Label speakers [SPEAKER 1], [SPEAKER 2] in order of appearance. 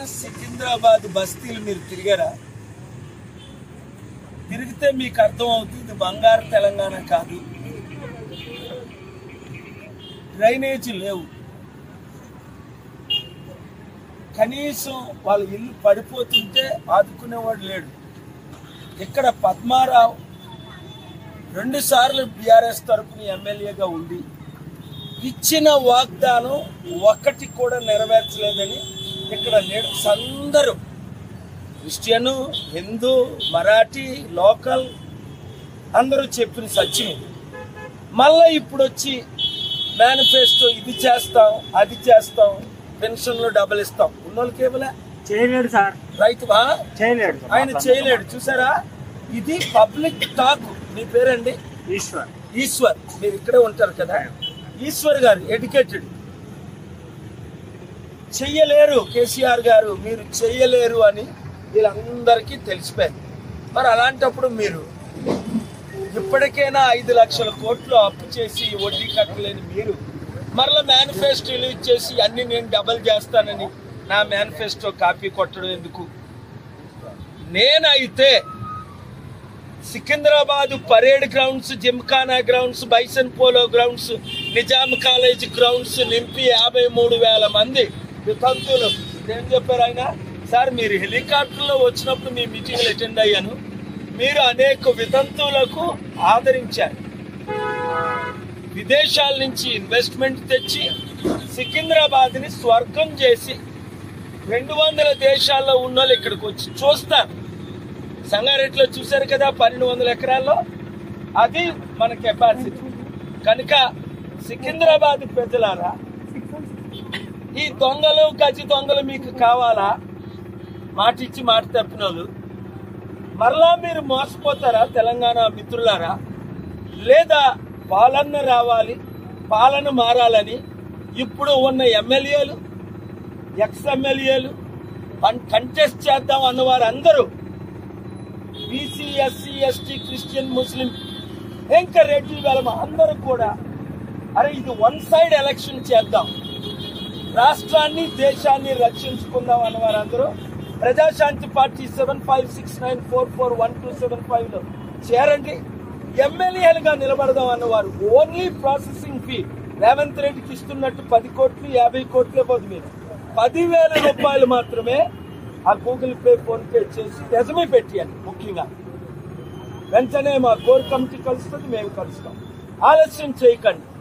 [SPEAKER 1] సికింద్రాబాద్ బస్తీలు మీరు తిరిగారా తిరిగితే మీకు అర్థం అవుతుంది ఇది బంగారు తెలంగాణ కాదు డ్రైనేజీ లేవు కనీసం వాళ్ళ ఇల్లు పడిపోతుంటే ఆదుకునేవాడు లేడు ఇక్కడ పద్మారావు రెండు సార్లు బీఆర్ఎస్ తరపున ఎమ్మెల్యేగా ఉండి ఇచ్చిన వాగ్దానం ఒక్కటి కూడా నెరవేర్చలేదని ఇక్కడ లీడర్స్ అందరూ క్రిస్టియను హిందూ మరాఠీ లోకల్ అందరూ చెప్పిన సత్యం ఇది. మళ్ళా ఇప్పుడు వచ్చి మేనిఫెస్టో ఇది చేస్తాం అది చేస్తాం పెన్షన్లు డబుల్ ఇస్తాం ఉన్నోళ్ళకి ఇవ్వలే
[SPEAKER 2] చేయలేడు సార్
[SPEAKER 1] రైతు బా
[SPEAKER 2] చేయలేడు సార్.
[SPEAKER 1] ఆయన చేయలేడు చూసారా ఇది పబ్లిక్ టాక్ మీ పేరండి
[SPEAKER 2] ఈశ్వర్
[SPEAKER 1] ఈశ్వర్ మీరు ఇక్కడే ఉంటారు కదా ఈశ్వర్ గారు ఎడ్యుకేటెడ్ చెయ్యలేరు కేసీఆర్ గారు మీరు చెయ్యలేరు అని వీళ్ళందరికీ తెలిసిపోయింది మరి అలాంటప్పుడు మీరు ఇప్పటికైనా ఐదు లక్షల కోట్లు అప్పు చేసి వడ్డీ కట్టలేని మీరు మరలా మేనిఫెస్టో రిలీజ్ చేసి అన్ని నేను డబల్ చేస్తానని నా మేనిఫెస్టో కాపీ కొట్టడం ఎందుకు నేనైతే Secunderabad parade grounds Gymkhana grounds Bison polo grounds Nizam college grounds నింపి యాభై మూడు వేల మంది వితంతువులు ఏం చెప్పారు ఆయన సార్ మీరు హెలికాప్టర్లో వచ్చినప్పుడు మీ మీటింగ్లు అటెండ్ అయ్యాను మీరు అనేక వితంతువులకు ఆదరించారు విదేశాల నుంచి ఇన్వెస్ట్మెంట్ తెచ్చి సికింద్రాబాద్ని స్వర్గం చేసి రెండు వందల దేశాల్లో ఉన్న వాళ్ళు ఇక్కడికి వచ్చి చూస్తారు సంగారెడ్డిలో చూశారు కదా పన్నెండు వందల ఎకరాల్లో అది మన కెపాసిటీ కనుక సికింద్రాబాద్ ప్రజలారా ఈ దొంగలు గజి దొంగలు మీకు కావాలా మాట ఇచ్చి మాట తప్పిన వాళ్ళు మరలా మీరు మోసపోతారా తెలంగాణ మిత్రులారా లేదా పాలన రావాలి పాలన మారాలని ఇప్పుడు ఉన్న ఎమ్మెల్యేలు ఎక్స్ ఎమ్మెల్యేలు కంటెస్ట్ చేద్దాం అన్నవారు అందరూ బీసీ ఎస్సీ ఎస్టీ క్రిస్టియన్ ముస్లిం ఇంకా రెడ్డి వెలమ అందరూ కూడా అరే ఇది వన్ సైడ్ ఎలక్షన్ చేద్దాం రాష్ట్రాన్ని దేశాన్ని రక్షించుకుందాం అన్న వారందరూ Praja Shanti party seven five six nine four four one two seven five లో చేరండి ఎమ్మెల్యేలుగా నిలబడదాం అన్నవారు ఓన్లీ ప్రాసెసింగ్ ఫీ రేవంత్ రెడ్డికి ఇస్తున్నట్టు పది కోట్లు యాభై కోట్లే పోదు మీరు పదివేల రూపాయలు మాత్రమే ఆ గూగుల్ పే ఫోన్ పే చేసి రెజమే పెట్టియండి ముఖ్యంగా వెంటనే మా కోర్ కమిటీ కలుస్తుంది మేము కలుస్తాం ఆలస్యం చేయకండి